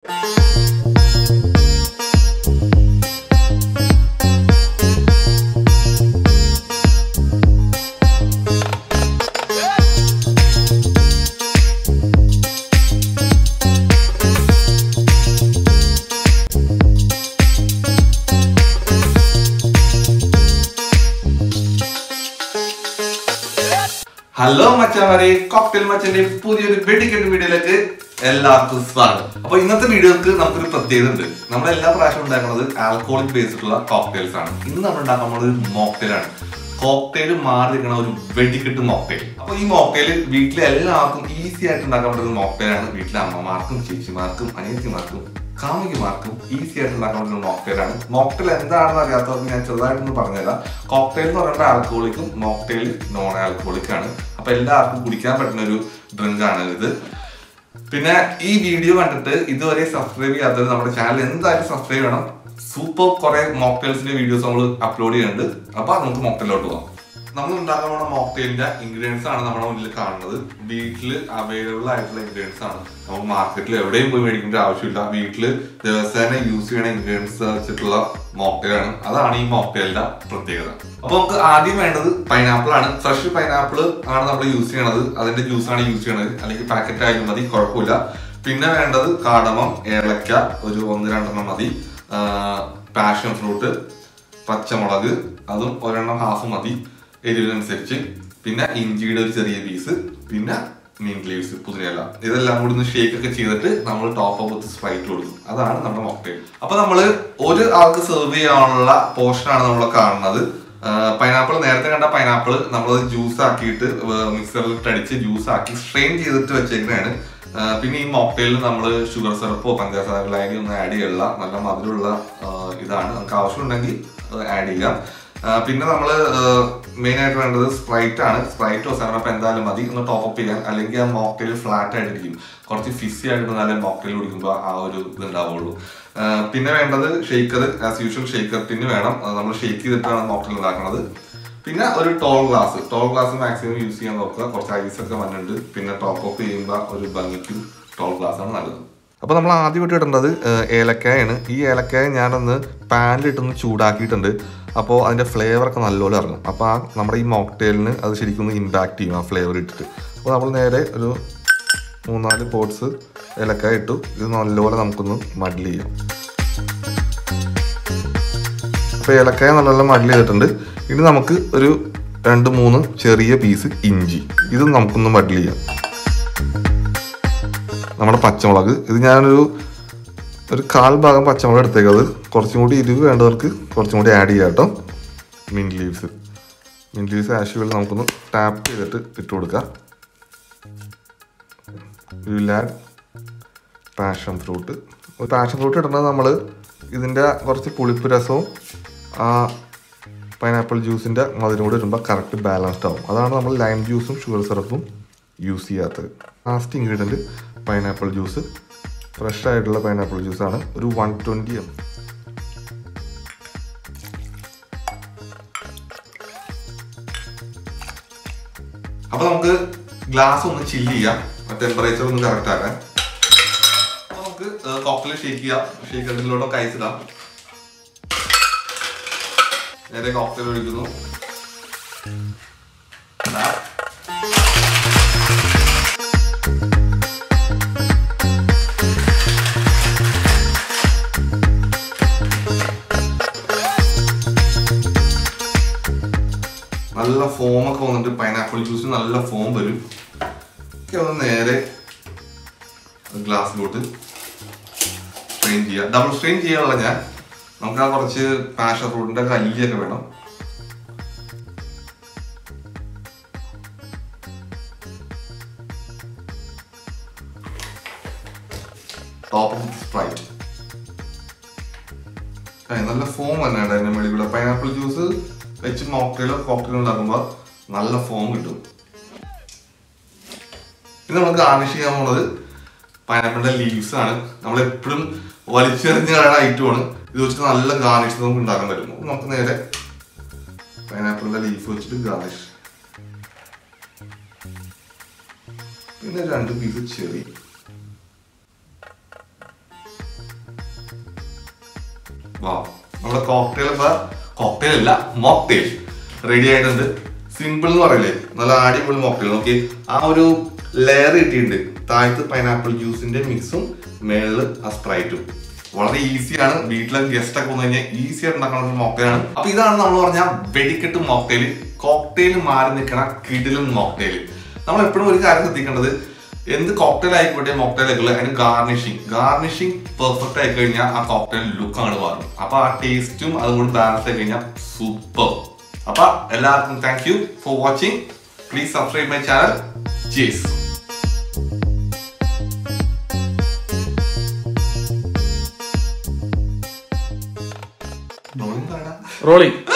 Hello മച്ചാമാരെ cocktail മച്ചന്റെ പുതിയൊരു വെടിക്കെട്ട് വീഡിയോയിലേക്ക് എല്ലാവർക്കും സ്വാഗതം അപ്പൊ ഇന്നത്തെ വീഡിയോക്ക് നമുക്കൊരു പ്രത്യേകത ഉണ്ട് നമ്മൾ എല്ലാ പ്രാവശ്യം ഉണ്ടാക്കുന്നത് ആൽക്കോളിക് ബേസ്ഡുള്ള കോക്ടെയിൽസ് ആണ് ഇന്ന് നമ്മൾ ഉണ്ടാക്കാൻ പോകുന്നത് ഒരു മോക്ടെയിൽ ആണ് കോക്ടെയിൽ മാറി നിൽക്കുന്ന ഒരു വെടിക്കെട്ട് മോക്ടെയിൽ അപ്പൊ ഈ മോക്ടെയിൽ വീട്ടിലെ എല്ലാവർക്കും ഈസി ആയിട്ട് ഉണ്ടാക്കാൻ പറ്റുന്ന മോക്ടെയിൽ ആണ് വീട്ടിലെ അമ്മമാർക്കും ചേച്ചിമാർക്കും അനിയത്തിമാർക്കും കാമുകിമാർക്കും ഈസി ആയിട്ട് ഉണ്ടാക്കാൻ പറ്റുന്ന മോക്ടെയിൽ ആണ് മോക്ടെയിൽ എന്താണെന്ന് അറിയാത്തവർക്ക് ഞാൻ ചെറുതായിട്ടൊന്ന് പറഞ്ഞുതരാം കോക്ടെയിൽ എന്ന് പറയുമ്പോൾ ആൽക്കോളിക്കും മോക്ടെയിൽ നോൺ ആൽക്കോളിക് ആണ് അപ്പൊ എല്ലാവർക്കും കുടിക്കാൻ പറ്റുന്ന ഒരു ഡ്രിങ്ക് ആണ് ഇത് പിന്നെ ഈ വീഡിയോ കണ്ടിട്ട് ഇതുവരെ സബ്സ്ക്രൈബ് ചെയ്യാത്തത് നമ്മുടെ ചാനൽ എന്തായാലും സബ്സ്ക്രൈബ് ചെയ്യണം സൂപ്പർ കുറെ മോക്ടെയിൽസിന്റെ വീഡിയോസ് നമ്മൾ അപ്ലോഡ് ചെയ്യുന്നുണ്ട് അപ്പൊ നമുക്ക് മോക്ടെയിലോട്ട് പോകാം നമ്മൾ ഉണ്ടാക്കാൻ പോണ മോക്ടെയിലിന്റെ ഇൻഗ്രീഡിയൻസ് ആണ് നമ്മുടെ മുന്നിൽ കാണുന്നത് വീട്ടിൽ അവൈലബിൾ ആയിട്ടുള്ള ഇൻഗ്രീഡിയൻസ് ആണ് നമുക്ക് മാർക്കറ്റിൽ എവിടെയും പോയി മേടിക്കേണ്ട ആവശ്യമില്ല വീട്ടിൽ ദിവസേന യൂസ് ചെയ്യണ ഇൻഗ്രീഡിയൻസ് വെച്ചിട്ടുള്ള മോക്ടെയിൽ ആണ് അതാണ് ഈ മോക്ടെയിലിന്റെ പ്രത്യേകത അപ്പൊ നമുക്ക് ആദ്യം വേണ്ടത് പൈനാപ്പിൾ ആണ് ഫ്രഷ് പൈനാപ്പിൾ ആണ് നമ്മൾ യൂസ് ചെയ്യണത് അതിന്റെ ജ്യൂസ് ആണ് യൂസ് ചെയ്യണത് അല്ലെങ്കിൽ പാക്കറ്റ് ആയാലും മതി കുഴപ്പമില്ല പിന്നെ വേണ്ടത് കാടമം ഏലക്ക ഒരു ഒന്ന് രണ്ടെണ്ണം മതി പാഷൻ ഫ്രൂട്ട് പച്ചമുളക് അതും ഒരെണ്ണം ഹാഫ് മതി എരിവിനനുസരിച്ച് പിന്നെ ഇഞ്ചിയുടെ ഒരു ചെറിയ പീസ് പിന്നെ മീൻ ലീവ്സ് പുതിനയില ഇതെല്ലാം കൂടി ഒന്ന് ഷേക്ക് ഒക്കെ ചെയ്തിട്ട് നമ്മൾ ടോപ്പ് അപ്പ് വിത്ത് സ്പ്രൈറ്റ് കൊടുക്കും അതാണ് നമ്മുടെ മോക്ടെയിൽ അപ്പൊ നമ്മൾ ഒരു ആൾക്ക് സെർവ് ചെയ്യാനുള്ള പോർഷനാണ് നമ്മൾ കാണുന്നത് പൈനാപ്പിൾ നേരത്തെ കണ്ട പൈനാപ്പിൾ നമ്മൾ ജ്യൂസ് ആക്കിയിട്ട് മിക്സറിൽ അടിച്ച് ജ്യൂസ് ആക്കി സ്ട്രെയിൻ ചെയ്തിട്ട് വെച്ചേക്കുന്നതാണ് ആ, പിന്നെ ഈ മോക്ടെയിലിൽ നമ്മൾ ഷുഗർ സിറപ്പോ പഞ്ചസാര ലൈനി ഒന്നും ആഡ് ചെയ്യുള്ള നല്ല മധുരമുള്ള ആ, ഇതാണ് നമുക്ക് ആവശ്യമുണ്ടെങ്കിൽ ആഡ് ചെയ്യാം ആ, പിന്നെ നമ്മൾ മെയിൻ ആയിട്ട് വേണ്ടത് സ്പ്രൈറ്റ് ആണ് സ്പ്രൈറ്റോ സെവനപ്പ് എന്തായാലും മതി ഒന്ന് ടോപ്പ് അപ്പ് ചെയ്യാൻ അല്ലെങ്കിൽ ആ മോക്ടെയിൽ ഫ്ലാറ്റ് ആയിട്ടിരിക്കും കുറച്ച് ഫിസി ആയിട്ട് നല്ല മോക്ടെയിൽ കുടിക്കുമ്പോൾ ആ ഒരു ഇത് ഉണ്ടാവുള്ളൂ ആ, പിന്നെ വേണ്ടത് shaker as usual shaker tin വേണം നമ്മൾ ഷേക്ക് ചെയ്തിട്ടാണ് മോക്ടെയിൽ ഉണ്ടാക്കുന്നത് പിന്നെ ഒരു tall glass tall glass maximum use ചെയ്യാൻ നോക്കുക കുറച്ച് ഐസ് ഒക്കെ വന്നിട്ടുണ്ട് പിന്നെ ടോപ്പ് അപ്പ് ചെയ്യുമ്പോൾ ഒരു ഭംഗിക്കും ടോൾ ഗ്ലാസ് ആണ് നല്ലത് അപ്പോൾ നമ്മൾ ആദ്യമായിട്ട് ഇടേണ്ടത് ഏഹ്, ഏലക്കായാണ് ഈ ഏലക്കായ ഞാനൊന്ന് പാനിലിട്ടൊന്ന് ചൂടാക്കിയിട്ടുണ്ട് അപ്പോൾ അതിൻ്റെ ഫ്ലേവർ ഒക്കെ നല്ലപോലെ ഇറങ്ങും അപ്പോൾ ആ നമ്മുടെ ഈ മോക്ടെയിലിന് അത് ശരിക്കും ഒന്ന് ഇമ്പാക്ട് ചെയ്യും ആ ഫ്ലേവർ ഇട്ടിട്ട് അപ്പോൾ നമ്മൾ നേരെ ഒരു മൂന്നാല് പോട്ട്സ് ഏലക്കായ ഇട്ടു ഇത് നല്ലപോലെ നമുക്കൊന്ന് മഡിൽ ചെയ്യാം അപ്പോൾ ഏലക്കായ നല്ലോണം മഡിൽ ചെയ്തിട്ടുണ്ട് ഇനി നമുക്ക് ഒരു രണ്ട് മൂന്ന് ചെറിയ പീസ് ഇഞ്ചി ഇത് നമുക്കൊന്ന് മഡിൽ ചെയ്യാം നമ്മുടെ പച്ചമുളക് ഇത് ഞാനൊരു ഒരു കാൽ ഭാഗം പച്ചമുളക് എടുത്തേക്കത് കുറച്ചും കൂടി എരിവ് വേണ്ടവർക്ക് കുറച്ചും കൂടി ആഡ് ചെയ്യാം കേട്ടോ mint leaves mint leaves as usual നമുക്കൊന്ന് ടാപ്പ് ചെയ്തിട്ട് ഇട്ട് കൊടുക്കാം വിൽ ആഡ് പാഷൻ ഫ്രൂട്ട് ഒരു പാഷൻ ഫ്രൂട്ട് ഇടുന്നത് നമ്മൾ ഇതിൻ്റെ കുറച്ച് പുളിപ്പ് രസവും ആ പൈനാപ്പിൾ ജ്യൂസിൻ്റെ മധുരം കൂടി ഇടുമ്പോൾ കറക്റ്റ് ബാലൻസ്ഡ് ആവും അതാണ് നമ്മൾ ലൈം ജ്യൂസും ഷുഗർ സിറപ്പും യൂസ് ചെയ്യാത്തത് last ingredient pineapple juice fresh ആയിട്ടുള്ള പൈനാപ്പിൾ ജ്യൂസാണ് ഒരു വൺ ട്വൻറ്റി എം അപ്പോൾ നമുക്ക് ഗ്ലാസ് ഒന്ന് ചില്ല് ചെയ്യാം ടെമ്പറേച്ചർ ഒന്ന് കറക്റ്റ് ആക്കാൻ അപ്പോൾ നമുക്ക് കോക്കറ്റിൽ ഷേക്ക് ചെയ്യാം ഷേക്ക് അതിലൂടെ ഐസ് ഇടാം നേരെ കോക്ടെയിൽ ഒഴിക്കുന്നു ദാ. നല്ല ഫോം ഒക്കെ വന്നിട്ട് പൈനാപ്പിൾ ജ്യൂസ് നല്ല ഫോം വരും ഒക്കെ ഒന്ന് നേരെ ഗ്ലാസ്സിലോട്ട് സ്ട്രെയിൻ ചെയ്യുക ഡബിൾ സ്ട്രെയിൻ ചെയ്യാനുള്ള ഞാൻ നമുക്ക് ആ കുറച്ച് പാഷൻ ഫ്രൂട്ടിന്റെ കല്ലിയൊക്കെ വേണം ടോപ്പ് ഓഫ് സ്പ്രൈറ്റ് നല്ല ഫോം തന്നെയാണ് അതിന്റെ മേളിൽ കൂടെ പൈനാപ്പിൾ ജ്യൂസ് വെച്ച് മോക്ടെയിലോ കോക്ടെയിലോ ഉണ്ടാക്കുമ്പോൾ നല്ല ഫോം കിട്ടും ഇത് നമ്മൾ ഗാർണിഷ് ചെയ്യാൻ പോണത് പൈനാപ്പിളിന്റെ ലീവ്സ് ആണ് നമ്മൾ എപ്പോഴും വലിച്ചെറിഞ്ഞ ഐറ്റമാണ് ഇത് വെച്ചിട്ട് നല്ല ഗാർണിഷ് നമുക്ക് ഉണ്ടാക്കാൻ പറ്റും അപ്പൊ നമുക്ക് നേരെ പൈനാപ്പിളിന്റെ ലീഫ് വെച്ചിട്ട് ഗാർണിഷ് പിന്നെ രണ്ട് പീസ് ചെറി വാ നമ്മുടെ കോക്ടെയിൽ ഇപ്പൊ കോക്ടെയിൽ അല്ല മോക്ടെയിൽ റെഡി ആയിട്ടുണ്ട് സിമ്പിൾ എന്ന് പറയില്ലേ നല്ല അടിപൊളി മോക്ടെയിൽ നോക്കി ആ ഒരു ലെയർ കിട്ടിയിട്ടുണ്ട് താഴത്ത് പൈനാപ്പിൾ ജ്യൂസിന്റെ മിക്സും മേളില് ആ സ്പ്രൈറ്റും വളരെ ഈസിയാണ് വീട്ടിലെ ഗസ്റ്റ് ഒക്കെ വന്നു കഴിഞ്ഞാൽ ഈസി ആയിട്ട് ഉണ്ടാക്കുന്ന ഒരു മോക്ടെയിലാണ് അപ്പൊ ഇതാണ് നമ്മൾ പറഞ്ഞ വെടിക്കെട്ട് മോക്ടെയിൽ കോക്ടെയിൽ മാറി നിൽക്കണ കിടിലും മോക്ടെയിൽ നമ്മൾ എപ്പോഴും ഒരു കാര്യം ശ്രദ്ധിക്കേണ്ടത് എന്ത് കോക്ടെയിൽ ആയിക്കോട്ടെ മോക്ടെയിൽ ആയിക്കോട്ടെ അതിന് ഗാർണിഷിങ് ഗാർണിഷിങ് പെർഫെക്റ്റ് ആയി കഴിഞ്ഞാൽ ആ കോക്ടെയിൽ ലുക്ക് ആണ് മാറും അപ്പൊ ആ ടേസ്റ്റും അതുകൊണ്ട് ബാലൻസ് ആയി കഴിഞ്ഞാൽ സൂപ്പർ അപ്പൊ എല്ലാവർക്കും thank you for watching please subscribe my channel ജീസ് റോളിംഗ്